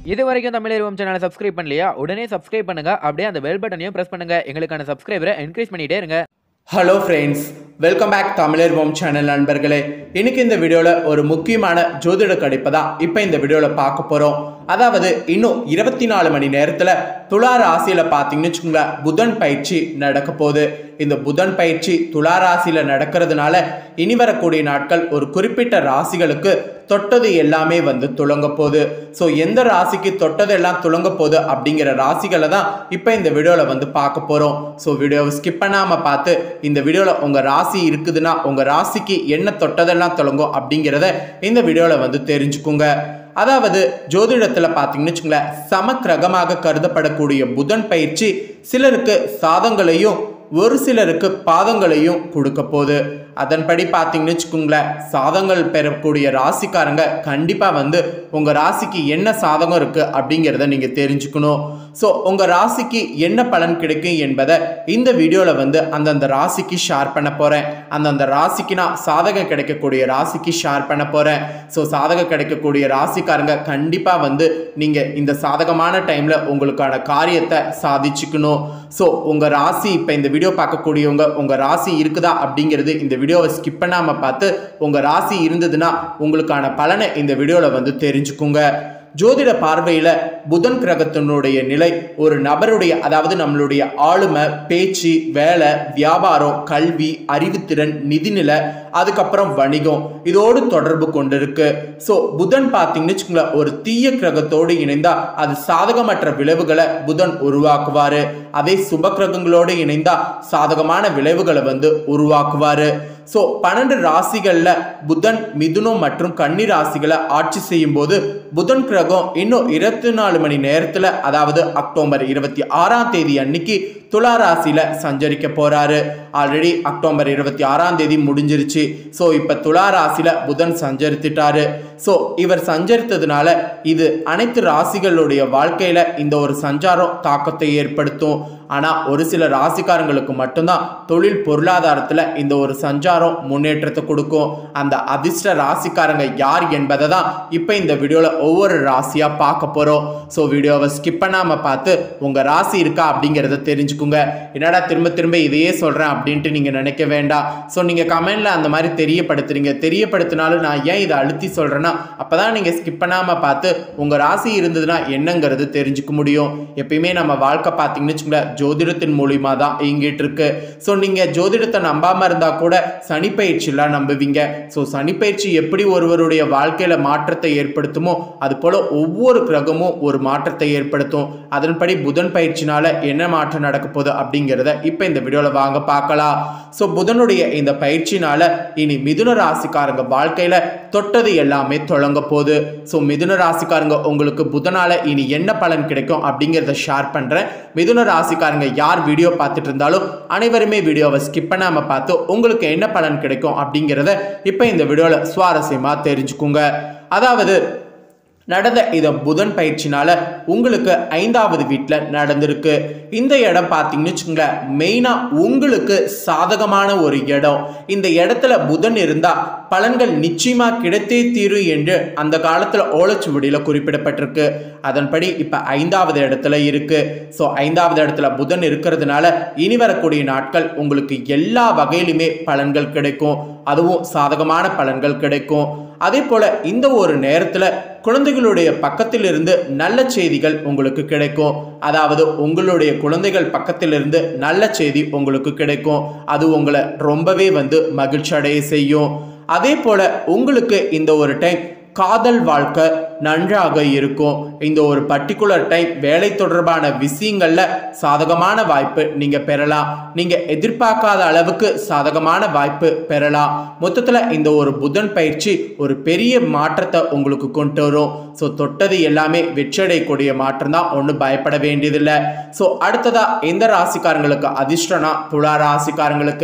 இது வரைக்கும் தமிழ் சேனலை சப்ஸ்கிரைப் பண்ணலையா உடனே சப்ஸ்கிரைப் பண்ணுங்க அப்படியே அந்த பெல் பட்டனையும் பிரஸ் பண்ணுங்க எங்களுக்கான சப்ஸ்கிரைபரை என்கரேஜ் பண்ணிட்டே இருங்க ஹலோ ஃப்ரெண்ட்ஸ் வெல்கம் பேக் தமிழர்வோம் சேனல் நண்பர்களே இன்னைக்கு இந்த வீடியோவில் ஒரு முக்கியமான ஜோதிட கணிப்பை தான் இப்போ இந்த வீடியோவில் பார்க்க போகிறோம் அதாவது இன்னும் இருபத்தி நாலு மணி நேரத்தில் துலா ராசியில் பார்த்தீங்கன்னு வச்சுக்கோங்களேன் புதன் பயிற்சி நடக்க போகுது இந்த புதன் பயிற்சி துலா ராசியில் நடக்கிறதுனால இனி வரக்கூடிய நாட்கள் ஒரு குறிப்பிட்ட ராசிகளுக்கு தொட்டது எல்லாமே வந்து துளங்க போகுது ஸோ எந்த ராசிக்கு தொட்டது எல்லாம் துளங்க போகுது அப்படிங்கிற ராசிகளை தான் இப்போ இந்த வீடியோவில் வந்து பார்க்க போகிறோம் ஸோ வீடியோவை ஸ்கிப் பண்ணாமல் பார்த்து இந்த வீடியோவில் உங்கள் ராசி இருக்குதுன்னா உங்கள் ராசிக்கு என்ன தொட்டதெல்லாம் தொடங்கும் அப்படிங்கிறத இந்த வீடியோவில் வந்து தெரிஞ்சுக்குங்க அதாவது ஜோதிடத்தில் பார்த்தீங்கன்னு வச்சுங்களேன் சமக்கிரகமாக கருதப்படக்கூடிய புதன் பயிற்சி சிலருக்கு சாதங்களையும் ஒரு சிலருக்கு பாதங்களையும் கொடுக்க போகுது அதன்படி பார்த்தீங்கன்னு வச்சுக்கோங்களேன் சாதங்கள் பெறக்கூடிய ராசிக்காரங்க கண்டிப்பாக வந்து உங்கள் ராசிக்கு என்ன சாதகம் இருக்குது அப்படிங்கிறத நீங்கள் தெரிஞ்சுக்கணும் ஸோ உங்கள் ராசிக்கு என்ன பலன் கிடைக்கும் என்பதை இந்த வீடியோவில் வந்து அந்தந்த ராசிக்கு ஷேர் பண்ண போகிறேன் அந்தந்த ராசிக்கு நான் சாதகம் கிடைக்கக்கூடிய ராசிக்கு ஷேர் பண்ண போகிறேன் ஸோ சாதகம் கிடைக்கக்கூடிய ராசிக்காரங்க கண்டிப்பாக வந்து நீங்கள் இந்த சாதகமான டைமில் உங்களுக்கான காரியத்தை சாதிச்சுக்கணும் ஸோ உங்கள் ராசி இப்போ இந்த வீடியோ பார்க்கக்கூடியவங்க உங்கள் ராசி இருக்குதா அப்படிங்கிறது இந்த வீடியோவை ஸ்கிப் பண்ணாமல் பார்த்து உங்கள் ராசி இருந்ததுன்னா உங்களுக்கான பலனை இந்த வீடியோவில் வந்து தெரிஞ்சுக்குங்க ஜோதிட பார்வையில் புதன் கிரகத்தினுடைய நிலை ஒரு நபருடைய அதாவது நம்மளுடைய ஆளுமை பேச்சு வேலை வியாபாரம் கல்வி அறிவுத்திறன் நிதிநிலை அதுக்கப்புறம் வணிகம் இதோடு தொடர்பு கொண்டிருக்கு ஸோ புதன் பார்த்தீங்கன்னு வச்சுக்கோங்களேன் ஒரு தீய கிரகத்தோடு இணைந்தா அது சாதகமற்ற விளைவுகளை புதன் உருவாக்குவாரு அதே சுப கிரகங்களோடு இணைந்தா சாதகமான விளைவுகளை வந்து உருவாக்குவாரு ஸோ பன்னெண்டு ராசிகளில் புதன் மிதுனம் மற்றும் கன்னி ராசிகளை ஆட்சி செய்யும் போது புதன் கிரகம் இன்னும் இருபத்தி நாலு மணி நேரத்தில் அதாவது அக்டோபர் இருபத்தி ஆறாம் தேதி அன்னைக்கு துலா ராசியில் சஞ்சரிக்க போறாரு ஆல்ரெடி அக்டோபர் இருபத்தி ஆறாம் தேதி முடிஞ்சிருச்சு ஸோ இப்போ துலா ராசியில் புதன் சஞ்சரித்துட்டாரு ஸோ இவர் சஞ்சரித்ததுனால இது அனைத்து ராசிகளுடைய வாழ்க்கையில் இந்த ஒரு சஞ்சாரம் தாக்கத்தை ஏற்படுத்தும் ஆனால் ஒரு சில ராசிக்காரங்களுக்கு மட்டும்தான் தொழில் பொருளாதாரத்தில் இந்த ஒரு சஞ்சாரம் முன்னேற்றத்தை கொடுக்கும் அந்த அதிர்ஷ்ட ராசிக்காரங்க யார் என்பதை தான் இப்போ இந்த வீடியோவில் ஒவ்வொரு ராசியாக பார்க்க போகிறோம் ஸோ வீடியோவை ஸ்கிப் பண்ணாமல் பார்த்து உங்கள் ராசி இருக்கா அப்படிங்கிறத தெரிஞ்சுக்குங்க என்னடா திரும்ப திரும்ப இதையே சொல்கிறேன் அப்படின்ட்டு நீங்கள் நினைக்க வேண்டாம் ஸோ நீங்கள் கமெண்டில் அந்த மாதிரி தெரியப்படுத்துறீங்க தெரியப்படுத்தினாலும் நான் ஏன் இதை அழுத்தி சொல்கிறேன்னா அப்போ தான் நீங்கள் ஸ்கிப் பண்ணாமல் பார்த்து உங்கள் ராசி இருந்ததுன்னா என்னங்கிறது தெரிஞ்சுக்க முடியும் எப்பயுமே நம்ம வாழ்க்கை பார்த்தீங்கன்னு வச்சுங்களேன் ஜோதிடத்தின் மூலியமாக தான் இயங்கிட்டு இருக்கு ஸோ நீங்கள் ஜோதிடத்தை நம்பாமல் இருந்தால் கூட சனி பயிற்சியெல்லாம் நம்புவீங்க ஸோ சனி பயிற்சி எப்படி ஒருவருடைய வாழ்க்கையில் மாற்றத்தை ஏற்படுத்துமோ அது போல் ஒவ்வொரு கிரகமும் ஒரு மாற்றத்தை ஏற்படுத்தும் அதன்படி புதன் பயிற்சினால என்ன மாற்றம் நடக்க போகுது அப்படிங்கிறத இப்போ இந்த வீடியோவில் வாங்க பார்க்கலாம் ஸோ புதனுடைய இந்த பயிற்சினால இனி மிதுன ராசிக்காரங்க வாழ்க்கையில் தொட்டது எல்லாமே தொடங்க போகுது ஸோ மிதுன ராசிக்காரங்க உங்களுக்கு புதனால இனி என்ன பலன் கிடைக்கும் அப்படிங்கிறத ஷேர் பண்ணுறேன் மிதுன ராசிக்காரங்க யார் வீடியோ பார்த்துட்டு இருந்தாலும் அனைவருமே வீடியோவை ஸ்கிப் பண்ணாமல் பார்த்து உங்களுக்கு என்ன பலன் கிடைக்கும் அப்படிங்கிறத இப்போ இந்த வீடியோவில் சுவாரஸ்யமாக தெரிஞ்சுக்குங்க அதாவது நடந்த இந்த புதன் பயிற்சினால உங்களுக்கு ஐந்தாவது வீட்டில் நடந்திருக்கு இந்த இடம் பார்த்தீங்கன்னு வச்சுங்களேன் மெயினாக உங்களுக்கு சாதகமான ஒரு இடம் இந்த இடத்துல புதன் இருந்தால் பலன்கள் நிச்சயமாக கிடைத்தே தீரும் என்று அந்த காலத்தில் ஓலைச்சுவடியில் குறிப்பிடப்பட்டிருக்கு அதன்படி இப்போ ஐந்தாவது இடத்துல இருக்கு ஸோ ஐந்தாவது இடத்துல புதன் இருக்கிறதுனால இனி வரக்கூடிய நாட்கள் உங்களுக்கு எல்லா வகையிலுமே பலன்கள் கிடைக்கும் அதுவும் சாதகமான பலன்கள் கிடைக்கும் அதே போல இந்த ஒரு நேரத்தில் குழந்தைகளுடைய பக்கத்திலிருந்து நல்ல செய்திகள் உங்களுக்கு கிடைக்கும் அதாவது உங்களுடைய குழந்தைகள் பக்கத்திலிருந்து நல்ல செய்தி உங்களுக்கு கிடைக்கும் அது உங்களை ரொம்பவே வந்து மகிழ்ச்சி அடைய செய்யும் அதே போல உங்களுக்கு இந்த ஒரு டைம் காதல் வாழ்க்கை நன்றாக இருக்கும் இந்த ஒரு பர்டிகுலர் டைம் வேலை தொடர்பான விஷயங்களில் சாதகமான வாய்ப்பு நீங்கள் பெறலாம் நீங்கள் எதிர்பார்க்காத அளவுக்கு சாதகமான வாய்ப்பு பெறலாம் மொத்தத்தில் இந்த ஒரு புதன் பயிற்சி ஒரு பெரிய மாற்றத்தை உங்களுக்கு கொண்டு வரும் ஸோ தொட்டது எல்லாமே வெற்றியடையக்கூடிய மாற்றம் தான் ஒன்றும் பயப்பட வேண்டியதில்லை ஸோ அடுத்ததாக எந்த ராசிக்காரங்களுக்கு அதிர்ஷ்டம்னா துலா ராசிக்காரங்களுக்கு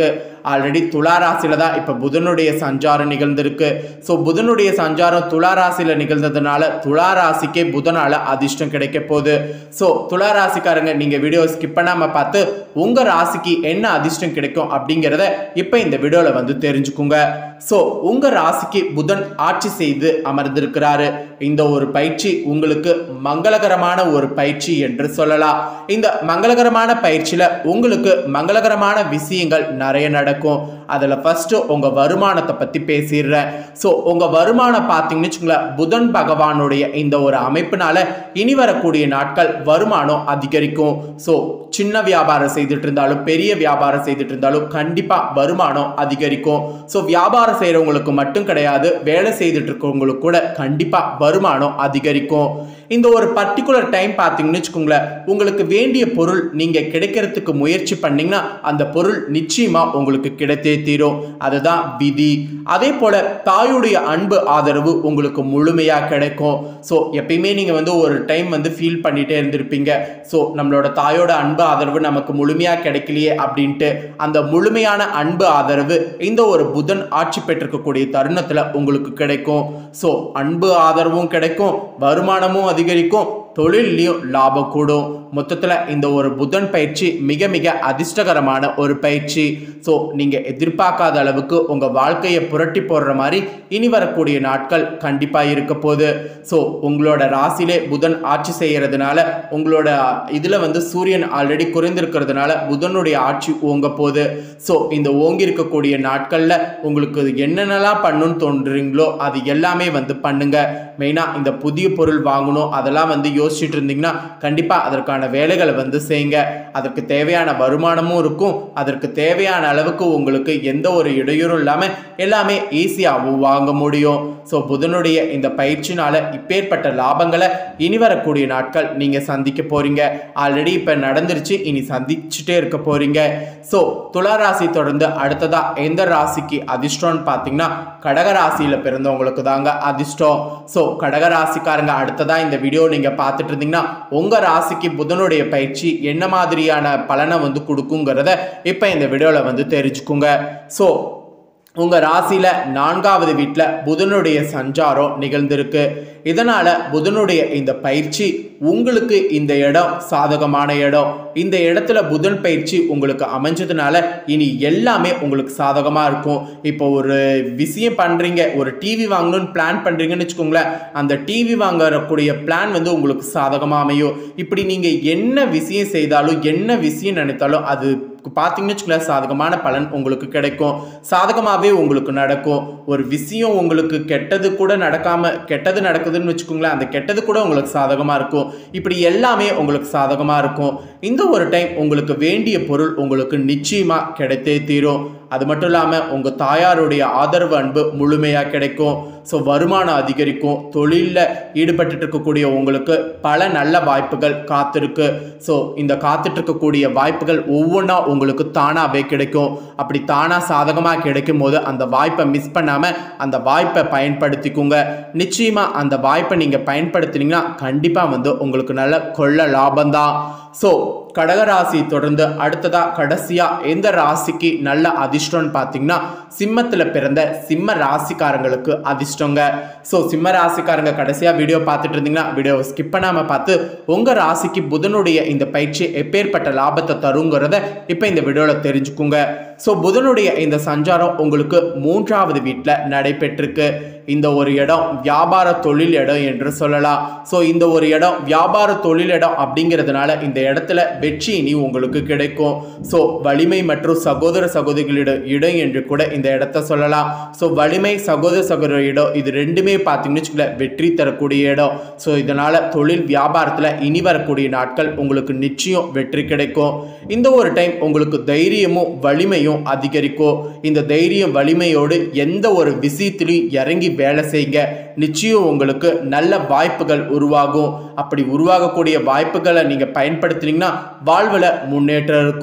ஆல்ரெடி துலா ராசியில தான் இப்போ புதனுடைய சஞ்சாரம் நிகழ்ந்திருக்கு ஸோ புதனுடைய சஞ்சாரம் துலா ராசியில நிகழ்ந்ததுனால துலா ராசிக்கே புதனால அதிர்ஷ்டம் கிடைக்க போகுது ஸோ துலா ராசிக்காரங்க நீங்க வீடியோ ஸ்கிப் பண்ணாம பார்த்து உங்க ராசிக்கு என்ன அதிர்ஷ்டம் கிடைக்கும் அப்படிங்கிறத இப்போ இந்த வீடியோல வந்து தெரிஞ்சுக்குங்க ஸோ உங்க ராசிக்கு புதன் ஆட்சி செய்து அமர்ந்திருக்கிறாரு இந்த ஒரு பயிற்சி உங்களுக்கு மங்களகரமான ஒரு பயிற்சி என்று சொல்லலாம் இந்த மங்களகரமான பயிற்சியில உங்களுக்கு மங்களகரமான விஷயங்கள் நிறைய நடக்கும் அதுல ஃபர்ஸ்ட் உங்க வருமானத்தை பத்தி பேசிடுறேன் ஸோ உங்க வருமானம் பார்த்தீங்கன்னு வச்சுங்களேன் புதன் பகவானுடைய இந்த ஒரு அமைப்பினால இனி வரக்கூடிய நாட்கள் வருமானம் அதிகரிக்கும் ஸோ சின்ன வியாபாரம் செய்துட்டு இருந்தாலும் பெரிய வியாபாரம் செய்துட்டு இருந்தாலும் கண்டிப்பா வருமானம் அதிகரிக்கும் ஸோ வியாபாரம் செய்யறவங்களுக்கு மட்டும் கிடையாது வேலை செய்துட்டு இருக்கவங்களுக்கு கூட கண்டிப்பா வருமானம் அதிகரிக்கும் இந்த ஒரு பர்டிகுலர் டைம் பார்த்தீங்கன்னு வச்சுக்கோங்களேன் உங்களுக்கு வேண்டிய பொருள் நீங்க கிடைக்கிறதுக்கு முயற்சி பண்ணீங்கன்னா அந்த பொருள் நிச்சயமா உங்களுக்கு கிடைத்தே தீரும் அதுதான் விதி அதே போல தாயுடைய அன்பு ஆதரவு உங்களுக்கு முழுமையா கிடைக்கும் ஸோ எப்பயுமே நீங்க வந்து ஒரு டைம் வந்து ஃபீல் பண்ணிட்டே இருந்திருப்பீங்க ஸோ நம்மளோட தாயோட அன்பு ஆதரவு நமக்கு முழுமையா கிடைக்கலையே அப்படின்ட்டு அந்த முழுமையான அன்பு ஆதரவு இந்த ஒரு புதன் ஆட்சி பெற்றிருக்கக்கூடிய தருணத்துல உங்களுக்கு கிடைக்கும் ஸோ அன்பு ஆதரவும் கிடைக்கும் வருமானமும் அதிகரிக்கும் தொழிலையும் லாபம் கூடும் மொத்தத்தில் இந்த ஒரு புதன் பயிற்சி மிக மிக அதிர்ஷ்டகரமான ஒரு பயிற்சி ஸோ நீங்கள் எதிர்பார்க்காத அளவுக்கு உங்கள் வாழ்க்கையை புரட்டி போடுற மாதிரி இனி வரக்கூடிய நாட்கள் கண்டிப்பாக இருக்க போகுது ஸோ உங்களோட ராசியிலே புதன் ஆட்சி செய்கிறதுனால உங்களோட இதில் வந்து சூரியன் ஆல்ரெடி குறைந்திருக்கிறதுனால புதனுடைய ஆட்சி ஓங்க போகுது ஸோ இந்த ஓங்கி இருக்கக்கூடிய நாட்களில் உங்களுக்கு என்னென்னலாம் பண்ணணும்னு தோன்றுறீங்களோ அது எல்லாமே வந்து பண்ணுங்க மெயினாக இந்த புதிய பொருள் வாங்கணும் அதெல்லாம் வந்து யோசிச்சுட்டு இருந்தீங்கன்னா கண்டிப்பாக அதற்கான வேலைகளை வந்து செய்யுங்க அதற்கு தேவையான வருமானமும் இருக்கும் அதற்கு தேவையான அளவுக்கு உங்களுக்கு எந்த ஒரு இடையூறும் இல்லாமல் எல்லாமே ஈஸியாகவும் வாங்க முடியும் ஸோ புதனுடைய இந்த பயிற்சினால இப்பேற்பட்ட லாபங்களை இனி வரக்கூடிய நாட்கள் நீங்கள் சந்திக்க போறீங்க ஆல்ரெடி இப்போ நடந்துருச்சு இனி சந்திச்சுட்டே இருக்க போறீங்க ஸோ துலா ராசி தொடர்ந்து அடுத்ததா எந்த ராசிக்கு அதிர்ஷ்டம்னு பார்த்தீங்கன்னா கடக ராசியில் பிறந்தவங்களுக்கு தாங்க அதிர்ஷ்டம் ஸோ கடக ராசிக்காரங்க அடுத்ததா இந்த வீடியோ நீங்கள் பார்த்துட்டு இருந்தீங்கன்னா உங்கள் ராசிக்கு புதனுடைய பயிற்சி என்ன மாதிரியான பலனை வந்து கொடுக்குங்கிறத இப்போ இந்த வீடியோவில் வந்து தெரிஞ்சுக்குங்க ஸோ உங்கள் ராசியில் நான்காவது வீட்டில் புதனுடைய சஞ்சாரம் நிகழ்ந்திருக்கு இதனால் புதனுடைய இந்த பயிற்சி உங்களுக்கு இந்த இடம் சாதகமான இடம் இந்த இடத்துல புதன் பயிற்சி உங்களுக்கு அமைஞ்சதுனால இனி எல்லாமே உங்களுக்கு சாதகமாக இருக்கும் இப்போ ஒரு விஷயம் பண்ணுறீங்க ஒரு டிவி வாங்கணும்னு பிளான் பண்ணுறீங்கன்னு வச்சுக்கோங்களேன் அந்த டிவி வாங்கக்கூடிய பிளான் வந்து உங்களுக்கு சாதகமாக அமையும் இப்படி நீங்கள் என்ன விஷயம் செய்தாலும் என்ன விஷயம் நினைத்தாலும் அது பார்த்தீங்கன்னு வச்சுக்கோங்களேன் சாதகமான பலன் உங்களுக்கு கிடைக்கும் சாதகமாகவே உங்களுக்கு நடக்கும் ஒரு விஷயம் உங்களுக்கு கெட்டது கூட நடக்காம கெட்டது நடக்குதுன்னு வச்சுக்கோங்களேன் அந்த கெட்டது கூட உங்களுக்கு சாதகமாக இருக்கும் இப்படி எல்லாமே உங்களுக்கு சாதகமாக இருக்கும் இந்த ஒரு டைம் உங்களுக்கு வேண்டிய பொருள் உங்களுக்கு நிச்சயமாக கிடைத்தே தீரும் அது மட்டும் இல்லாமல் உங்கள் தாயாருடைய ஆதரவு அன்பு முழுமையாக கிடைக்கும் ஸோ வருமானம் அதிகரிக்கும் தொழிலில் ஈடுபட்டு இருக்கக்கூடிய உங்களுக்கு பல நல்ல வாய்ப்புகள் காத்திருக்கு ஸோ இந்த காத்துட்டு இருக்கக்கூடிய வாய்ப்புகள் ஒவ்வொன்றா உங்களுக்கு தானாகவே கிடைக்கும் அப்படி தானாக சாதகமாக கிடைக்கும் போது அந்த வாய்ப்பை மிஸ் பண்ணாமல் அந்த வாய்ப்பை பயன்படுத்திக்குங்க நிச்சயமாக அந்த வாய்ப்பை நீங்கள் பயன்படுத்தினீங்கன்னா கண்டிப்பாக வந்து உங்களுக்கு நல்ல கொள்ள லாபம்தான் ஸோ கடகராசி தொடர்ந்து அடுத்ததா கடைசியா எந்த ராசிக்கு நல்ல அதிர்ஷ்டம்னு பார்த்தீங்கன்னா சிம்மத்தில் பிறந்த சிம்ம ராசிக்காரங்களுக்கு அதிர்ஷ்டங்க ஸோ சிம்ம ராசிக்காரங்க கடைசியா வீடியோ பார்த்துட்டு இருந்தீங்கன்னா வீடியோவை ஸ்கிப் பண்ணாமல் பார்த்து உங்க ராசிக்கு புதனுடைய இந்த பயிற்சி எப்பேற்பட்ட லாபத்தை தருங்கிறத இப்போ இந்த வீடியோவில் தெரிஞ்சுக்குங்க ஸோ புதனுடைய இந்த சஞ்சாரம் உங்களுக்கு மூன்றாவது வீட்டில் நடைபெற்றிருக்கு இந்த ஒரு இடம் வியாபார தொழில் இடம் என்று சொல்லலாம் ஸோ இந்த ஒரு இடம் வியாபார தொழில் இடம் அப்படிங்கிறதுனால இந்த இடத்துல வெற்றி இனி உங்களுக்கு கிடைக்கும் ஸோ வலிமை மற்றும் சகோதர சகோதரிகளிடம் இடம் என்று கூட இந்த இடத்த சொல்லலாம் ஸோ வலிமை சகோதர சகோதர இடம் இது ரெண்டுமே பார்த்தீங்கன்னு வச்சுக்கல வெற்றி தரக்கூடிய இடம் ஸோ இதனால் தொழில் வியாபாரத்தில் இனி வரக்கூடிய நாட்கள் உங்களுக்கு நிச்சயம் வெற்றி கிடைக்கும் இந்த ஒரு டைம் உங்களுக்கு தைரியமும் வலிமையும் அதிகரிக்கும் இந்த தைரியம் வலிமையோடு எந்த ஒரு விஷயத்திலையும் இறங்கி வேலை செய்யுங்க நிச்சயம் உங்களுக்கு நல்ல வாய்ப்புகள் உருவாகும் அப்படி உருவாகக்கூடிய வாய்ப்புகளை நீங்கள் பயன்படுத்தினீங்கன்னா வாழ்வில் முன்னேற்றம் இருக்கும்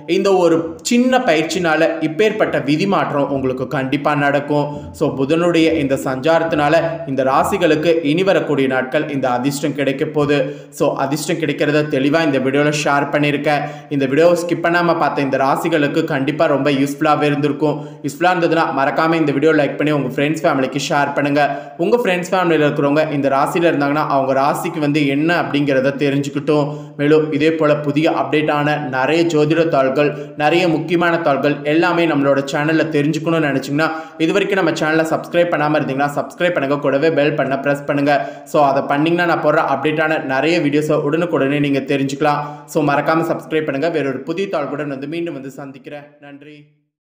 இந்த ஒரு சின்ன பயிற்சினால இப்பேற்பட்ட விதி மாற்றம் உங்களுக்கு கண்டிப்பாக நடக்கும் ஸோ புதனுடைய இந்த சஞ்சாரத்தினால இந்த ராசிகளுக்கு இனி வரக்கூடிய நாட்கள் இந்த அதிர்ஷ்டம் கிடைக்க போகுது ஸோ அதிர்ஷ்டம் கிடைக்கிறத தெளிவாக இந்த வீடியோவில் ஷேர் பண்ணியிருக்கேன் இந்த வீடியோவை ஸ்கிப் பண்ணாமல் பார்த்த இந்த ராசிகளுக்கு கண்டிப்பாக ரொம்ப யூஸ்ஃபுல்லாகவே இருந்திருக்கும் யூஸ்ஃபுல்லாக இருந்ததுன்னா மறக்காமல் இந்த வீடியோ லைக் பண்ணி உங்கள் ஃப்ரெண்ட்ஸ் ஃபேமிலிக்கு ஷேர் பண்ணுங்கள் உங்கள் ஃப்ரெண்ட்ஸ் ஃபேமிலியில் இருக்கிறவங்க இந்த ராசியில் இருந்தாங்கன்னா அவங்க ராசிக்கு வந்து என்ன அப்படிங்கிறத தெரிஞ்சுக்கிட்டும் மேலும் இதே போல் புதிய அப்டேட்டான நிறைய ஜோதிட தாள்கள் நிறைய முக்கியமான தாள்கள் எல்லாமே நம்மளோட சேனலில் தெரிஞ்சுக்கணும்னு நினச்சிங்கன்னா இது வரைக்கும் நம்ம சேனலை சப்ஸ்கிரைப் பண்ணாமல் இருந்தீங்கன்னா சப்ஸ்கிரைப் பண்ணுங்க கூடவே பெல் பண்ண ப்ரெஸ் பண்ணுங்கள் ஸோ அதை பண்ணிங்கன்னா நான் போடுற அப்டேட்டான நிறைய வீடியோஸை உடனுக்குடனே நீங்கள் தெரிஞ்சுக்கலாம் ஸோ மறக்காமல் சப்ஸ்கிரைப் பண்ணுங்கள் வேறொரு புதிய தாள்களுடன் வந்து மீண்டும் வந்து சந்திக்கிறேன் நன்றி